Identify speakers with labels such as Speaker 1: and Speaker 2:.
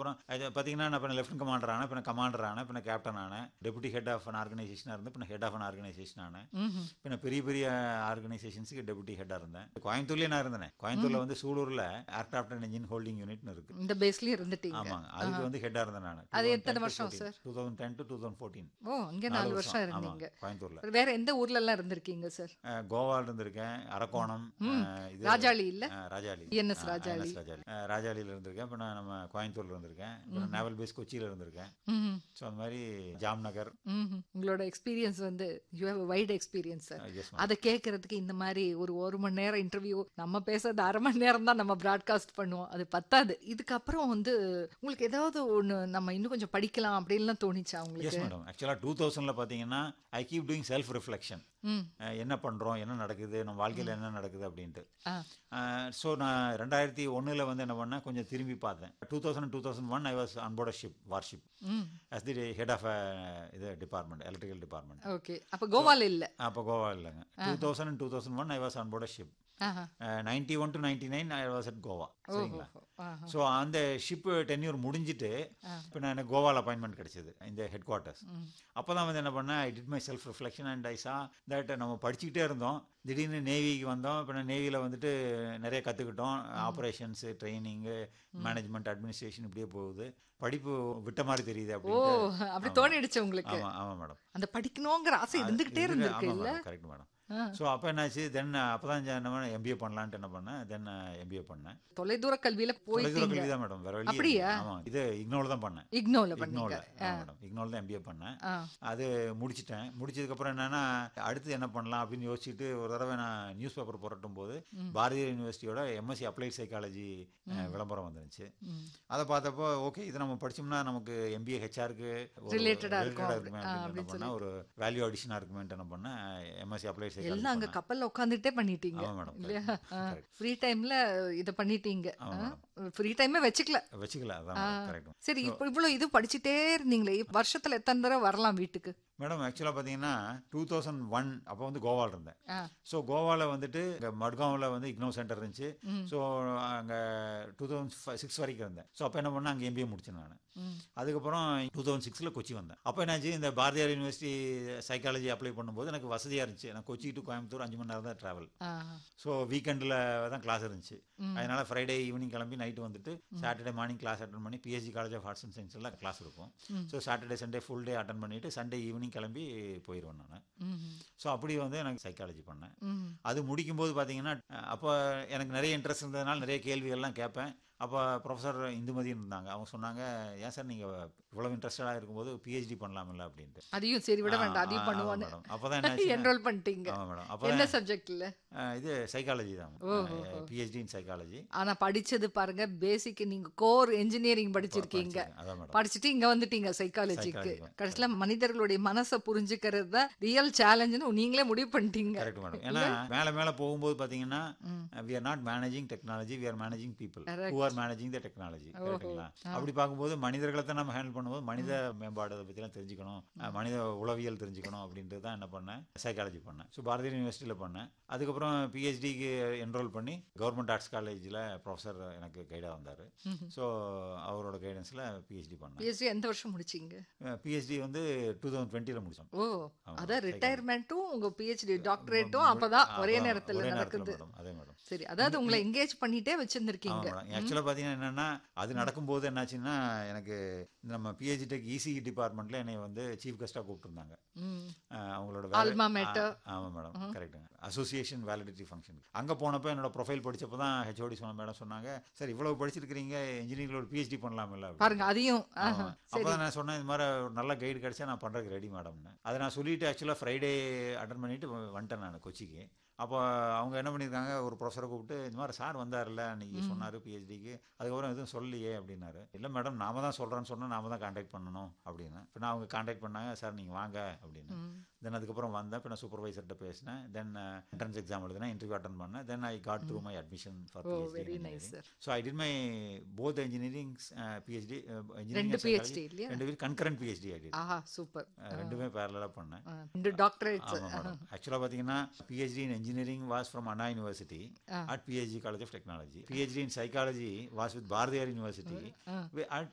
Speaker 1: அதுக்கப்புறம் அது பார்த்தீங்கன்னா நான் இப்போ லெஃப்டினன்ட் கமாண்டர் ஆனேன் இப்போ கமாண்டர் ஆனேன் இப்போ கேப்டன் ஆனேன் டெபுட்டி ஹெட் ஆஃப் அன் ஆர்கனைசேஷனாக இருந்து இப்போ ஹெட் ஆஃப் அன் ஆர்கனைசேஷன் ஆனேன்
Speaker 2: ம்ஹும்.
Speaker 1: இப்போ பெரிய பெரிய ஆர்கனைசேஷன்ஸுக்கு டெபுட்டி ஹெட்டாக இருந்தேன் கோயம்புத்தூர்லேயே நான் இருந்தேன் கோயம்புத்தூரில் வந்து சூலூரில் ஏர்கிராஃப்ட் அண்ட் இன்ஜின் ஹோல்டிங் யூனிட்னு இருக்கு
Speaker 2: இந்த பேஸ்லயே இருந்துட்டீங்க
Speaker 1: ஆமாங்க அதுக்கு வந்து ஹெட்டாக இருந்தேன் நான்
Speaker 2: அது எத்தனை வருஷம் sir?
Speaker 1: Two thousand ten to two thousand fourteen
Speaker 2: ஓ அங்கே நாலு வருஷம் இருந்தீங்க
Speaker 1: கோயம்புத்தூரில்
Speaker 2: வேற எந்த ஊர்ல எல்லாம் இருந்திருக்கீங்க சார்
Speaker 1: கோவாவில் இருந்திருக்கேன் அரக்கோணம் அஹ், இது
Speaker 2: ராஜாளி இல்ல
Speaker 1: அஹ், ராஜாளி
Speaker 2: ENS
Speaker 1: அஹ்,
Speaker 2: ராஜாளி.
Speaker 1: ENS ராஜாளி அஹ், ராஜாளியில் இருந்திருக்கேன் இப்போ நான் நம்ம கோயம்புத்தூர்ல இருந்திருக்கேன் இப்போ நேவல் பேஸ் கொச்சியில் இருந்திருக்கேன்
Speaker 2: ம்ஹும்.
Speaker 1: ஸோ அந்த மாதிரி ஜாம்நகர்
Speaker 2: ம்ஹும். உங்களோட எக்ஸ்பீரியன்ஸ் வந்து you have wide experience sir
Speaker 1: yes
Speaker 2: அதை கேட்கறதுக்கு இந்த மாதிரி ஒரு ஒரு மணி நேரம் இன்டர்வியூ நம்ம பேசுறது அரை மணி நேரம் தான் நம்ம ப்ராட்காஸ்ட் பண்ணுவோம் அது பத்தாது இதுக்கப்புறம் வந்து உங்களுக்கு ஏதாவது ஒன்று நம்ம இன்னும் கொஞ்சம் படிக்கலாம் அப்படின்லாம் தோணிச்சா
Speaker 1: எஸ்
Speaker 2: உங்களுக்கு
Speaker 1: மேடம் ஆக்சுவலாக டூ தௌசண்டில் பார்த்தீங்கன்னா I keep doing self reflection
Speaker 2: ம்
Speaker 1: என்ன பண்ணுறோம் என்ன நடக்குது நம்ம வாழ்க்கையில் என்ன நடக்குது அப்படின்ட்டு
Speaker 2: ஆ
Speaker 1: ஸோ நான் ரெண்டாயிரத்தி ஒன்றில் வந்து என்ன பண்ணேன் கொஞ்சம் திரும்பி பார்த்தேன் two thousand two thousand one I was onboard ship warship
Speaker 2: um
Speaker 1: as the head of இது டிபார்ட்மெண்ட் எலக்ட்ரிக்கல் டிபார்ட்மெண்ட்
Speaker 2: ஓகே அப்போ கோவால இல்ல
Speaker 1: அப்போ கோவா இல்லைங்க two thousand and two thousand one I was onboard ship
Speaker 2: ஆஹா
Speaker 1: ninety one to ninety nine I was at Goa சரிங்களா
Speaker 2: ஓஹோ ஆஹா
Speaker 1: ஸோ அந்த ஷிப் டென்யூர் முடிஞ்சிட்டு இப்போ நான் எனக்கு கோவாவில் அப்பாயின்மெண்ட் கிடைச்சது இந்த ஹெட் குவார்ட்டர்ஸ் அப்போ தான் வந்து என்ன பண்ணேன் I did my self reflection and I saw that நம்ம படிச்சுக்கிட்டே இருந்தோம் திடீர்னு நேவிக்கு வந்தோம் இப்போ நான் நேவியில் வந்துட்டு நிறைய கற்றுக்கிட்டோம் ஆப்ரேஷன்ஸு ட்ரைனிங்கு மேனேஜ்மெண்ட் அட்மினிஸ்ட்ரேஷன் இப்படியே போகுது படிப்பு விட்ட மாதிரி தெரியுது
Speaker 2: ஓ
Speaker 1: அப்படின்னு
Speaker 2: அப்படி தோணிடுச்சு உங்களுக்கு
Speaker 1: ஆமாம் ஆமாம் மேடம்
Speaker 2: அந்த படிக்கணுங்கிற ஆசை இருந்துகிட்டே இருந்திருக்கு இல்ல
Speaker 1: கரெக்ட் மேடம்
Speaker 2: ஆ.
Speaker 1: ஸோ அப்போ என்னாச்சு தென் அப்போ தான் என்ன பண்ணேன் எம்பிஏ பண்ணலான்ட்டு என்ன பண்ணேன் தென் எம்பிஏ பண்ணேன்
Speaker 2: தொலைதூர கல்வியில
Speaker 1: தொலைதூர
Speaker 2: போயிட்டீங்க
Speaker 1: கல்வி தான் மேடம் வேற வழி
Speaker 2: அப்படியா?
Speaker 1: ஆமாம் இது இக்னோவில் தான் பண்ணேன்
Speaker 2: இக்னோல
Speaker 1: இக்னோவில்
Speaker 2: பண்ணீங்க
Speaker 1: மேடம் இக்னோவில் தான் எம்பிஏ பண்ணேன்
Speaker 2: ஆ
Speaker 1: அது முடிச்சிட்டேன் முடிச்சதுக்கப்புறம் என்னன்னா அடுத்து என்ன பண்ணலாம் அப்படின்னு யோசிச்சுட்டு ஒரு தடவை நான் நியூஸ் பேப்பர் புரட்டும் போது பாரதிய யூனிவர்சிட்டியோட எம்எஸ்சி அப்ளைட் சைக்காலஜி விளம்பரம் வந்துருந்துச்சு
Speaker 2: ம்.
Speaker 1: அதை பார்த்தப்போ ஓகே இது நம்ம படிச்சோம்னா நமக்கு எம்பிஏ ஹெச்ஆருக்கு
Speaker 2: Related-ஆ இருக்கும் அப்படி-
Speaker 1: இருக்குமே
Speaker 2: ஆ,
Speaker 1: அப்படின்னு
Speaker 2: அப்படின்னு
Speaker 1: என்ன பண்ணேன் ஒரு வேல்யூ அடிஷனாக இருக்குமேன்ட்டு என்ன பண்ணேன் எம்எஸ்சி அப்ளைட்
Speaker 2: எல்லாம்
Speaker 1: சைக்காலஜி
Speaker 2: அங்க கப்பல்ல உட்காந்துட்டே பண்ணிட்டீங்க
Speaker 1: ஆமாம் மேடம்
Speaker 2: இல்லையா
Speaker 1: correct.
Speaker 2: ஃப்ரீ டைம்ல இத பண்ணிட்டீங்க
Speaker 1: ஆமாம்
Speaker 2: ஃப்ரீ டைமே வச்சுக்கல
Speaker 1: வச்சுக்கல அதான் கரெக்ட்
Speaker 2: சரி இப்போ இவ்வளவு இது படிச்சுட்டே இருந்தீங்களே வருஷத்துல எத்தனை தடவை வரலாம் வீட்டுக்கு
Speaker 1: மேடம் ஆக்சுவலாக பார்த்தீங்கன்னா டூ தௌசண்ட் ஒன் அப்போ வந்து கோவாவில் இருந்தேன்
Speaker 2: ஆ.
Speaker 1: ஸோ கோவாவில் வந்துட்டு இங்கே மட்காவில் வந்து இக்னோ சென்டர் இருந்துச்சு ஸோ அங்கே டூ தௌசண்ட் சிக்ஸ் வரைக்கும் இருந்தேன் ஸோ அப்போ என்ன பண்ணேன் அங்கே எம்பிஏ முடிச்சேன் நான்
Speaker 2: ம்.
Speaker 1: அதுக்கப்புறம் டூ தௌசண்ட் சிக்ஸில் கொச்சி வந்தேன் அப்போ என்னாச்சு இந்த பாரதியார் யூனிவர்சிட்டி சைக்காலஜி அப்ளை பண்ணும்போது எனக்கு வசதியாக இருந்துச்சு நான் கொச்சி டு கோயம்புத்தூர் அஞ்சு மணி நேரம் தான் ட்ராவல்
Speaker 2: ஆ.
Speaker 1: ஸோ வீக்கெண்டில் தான் கிளாஸ் இருந்துச்சு அதனால ஃப்ரைடே ஈவினிங் கிளம்பி நைட்டு வந்துட்டு சாட்டர்டே மார்னிங் கிளாஸ் அட்டன் பண்ணி BSc college of arts and சயின்ஸில் கிளாஸ் இருக்கும் so Saturday Sunday full day attend பண்ணிட்டு சண்டே ஈவினிங் கிளம்பி போயிடுவேன் நான்
Speaker 2: ம்.
Speaker 1: ஸோ அப்படி வந்து எனக்கு சைக்காலஜி பண்ணேன்
Speaker 2: ம்.
Speaker 1: அது முடிக்கும்போது பார்த்தீங்கன்னா அப்போ எனக்கு நிறைய இன்ட்ரெஸ்ட் இருந்ததுனால நிறைய கேள்விகள்லாம் கேட்பேன் அப்போ ப்ரொஃபஸர் இந்துமதி இருந்தாங்க அவங்க சொன்னாங்க ஏன் சார் நீங்கள் இவ்வளோ இன்ட்ரெஸ்டடாக இருக்கும்போது பிஹெச்டி பண்ணலாமில்ல அப்படின்ட்டு
Speaker 2: அதையும் சரி விட வேண்டாம் அதையும் பண்ணுவான்னு
Speaker 1: மேடம் அப்போ தான் என்ன
Speaker 2: என்ரோல் பண்ணிட்டீங்க
Speaker 1: ஆமாம் மேடம் அப்போ
Speaker 2: என்ன சப்ஜெக்ட்ல
Speaker 1: இது சைக்காலஜி தான் பிஹெச்டி இன் சைக்காலஜி
Speaker 2: ஆனா படிச்சது பாருங்க பேசிக் நீங்க கோர் இன்ஜினியரிங் படிச்சிருக்கீங்க
Speaker 1: அதான் மேடம்
Speaker 2: படிச்சுட்டு இங்க வந்துட்டீங்க சைக்காலஜிக்கு
Speaker 1: Psychology.
Speaker 2: கடைசியில மனிதர்களுடைய மனசை புரிஞ்சுக்கிறது தான் ரியல் சேலஞ்சுன்னு நீங்களே முடிவு பண்ணிட்டீங்க
Speaker 1: கரெக்ட் மேடம் ஏன்னா மேலே மேலே போகும்போது பார்த்தீங்கன்னா we are not managing technology we are managing people who are managing the technology கரெக்டுங்களா அப்படி பார்க்கும்போது மனிதர்களை தான் நம்ம ஹேண்டில் பண்ணும்போது மனித மேம்பாடு அதை பற்றிலாம் தெரிஞ்சுக்கணும் அஹ் மனித உளவியல் தெரிஞ்சுக்கணும் அப்படின்ட்டு தான் என்ன பண்ணேன் சைக்காலஜி பண்ணேன் ஸோ பாரதியார் யூனிவர்சிட்டியில் பண்ணேன் அதுக்கப்புறம் பிஹெச்டிக்கு என்ரோல் பண்ணி கவர்மெண்ட் ஆர்ட்ஸ் காலேஜில் ப்ரொஃபஸர் எனக்கு கைடாக வந்தார் ஸோ அவரோட கைடன்ஸில் பிஹெச்டி பண்ணேன்
Speaker 2: பிஎஸ்சி எந்த வருஷம் முடிச்சீங்க
Speaker 1: பிஹெச்டி வந்து டூ தௌசண்ட் டுவெண்ட்டியில் முடித்தோம்
Speaker 2: ஓ அதான் ரிட்டையர்மெண்ட்டும் உங்க பிஹெச்டி டாக்டரேட்டும் அப்பதான் ஒரே நேரத்துல
Speaker 1: ஒரே நேரத்தில்
Speaker 2: நடக்குது
Speaker 1: மேடம் அதே மேடம்
Speaker 2: சரி அதாவது உங்களை எங்கேஜ் பண்ணிட்டே வச்சிருந்திருக்கீங்க
Speaker 1: ஆமாம் மேடம் ஆக்சுவலாக பார்த்தீங்கன்னா என்னென்னா அது நடக்கும்போது என்னாச்சுன்னா எனக்கு நம்ம பிஹெச்டி டெக் இசிஇ டிபார்ட்மெண்ட்டில் என்னை வந்து சீஃப் கெஸ்ட்டாக கூப்பிட்டுருந்தாங்க
Speaker 2: ம்.
Speaker 1: அஹ் அவங்களோட
Speaker 2: Alma mater.
Speaker 1: ஆமாம் மேடம் கரெக்டுங்க அசோசியேஷன் வேலிடிட்டி ஃபங்க்ஷன் அங்கே போனப்போ என்னோட ப்ரொஃபைல் படிச்சப்போ தான் ஹெச்ஓடி சொன்ன மேடம் சொன்னாங்க சார் இவ்வளவு படிச்சிருக்கிறீங்க இன்ஜினியரிங்கில் ஒரு பிஹெச்டி பண்ணலாமில்ல அப்படின்னு.
Speaker 2: பாருங்க அதையும் ஆஹா.
Speaker 1: அப்போ தான் நான் சொன்னேன் இந்த மாதிரி ஒரு நல்ல கைடு கிடைச்சா நான் பண்ணுறதுக்கு ரெடி மேடம்னு அதை நான் சொல்லிட்டு ஆக்சுவலாக ஃப்ரைடே அட்டன் பண்ணிட்டு வ- வந்துட்டேன் நான் கொச்சிக்கு அப்போ அவங்க என்ன பண்ணியிருக்காங்க ஒரு ப்ரொஃபஸரை கூப்பிட்டு இந்த மாதிரி சார் வந்தார்ல அன்னைக்கு சொன்னார் பிஹெச்டிக்கு அதுக்கப்புறம் எதுவும் சொல்லலையே அப்படின்னாரு இல்லை மேடம் நாம தான் சொல்கிறேன்னு சொன்னால் நாம தான் காண்டாக்ட் பண்ணணும் அப்படின்னு இப்போ நான் அவங்க காண்டாக்ட் பண்ணாங்க சார் நீங்கள் வாங்க அப்படின்னு தென் அதுக்கப்புறம் வந்தேன் இப்போ நான் சூப்பர்வைசர்கிட்ட பேசினேன் தென் என்ட்ரன்ஸ் எக்ஸாம் எழுதினேன் இன்டர்வியூ அட்டன் பண்ணேன் then I got through my admission for
Speaker 2: oh very nice sir
Speaker 1: so I did my both engineering PhD
Speaker 2: ரெண்டு PhD இல்லையா?
Speaker 1: ரெண்டு பேரும் கன்கரண்ட் பிஹெச்டி ஐடி
Speaker 2: ஆஹா சூப்பர்
Speaker 1: ரெண்டுமே பேரலாக பண்ணேன்
Speaker 2: ரெண்டு டாக்டரேட்ஸ்
Speaker 1: ஆமாம் மேடம் ஆக்சுவலாக பார்த்தீங்கன்னா PhD in engineering was from Anna university at PhD college of technology PhD in psychology was with Bharathiar university at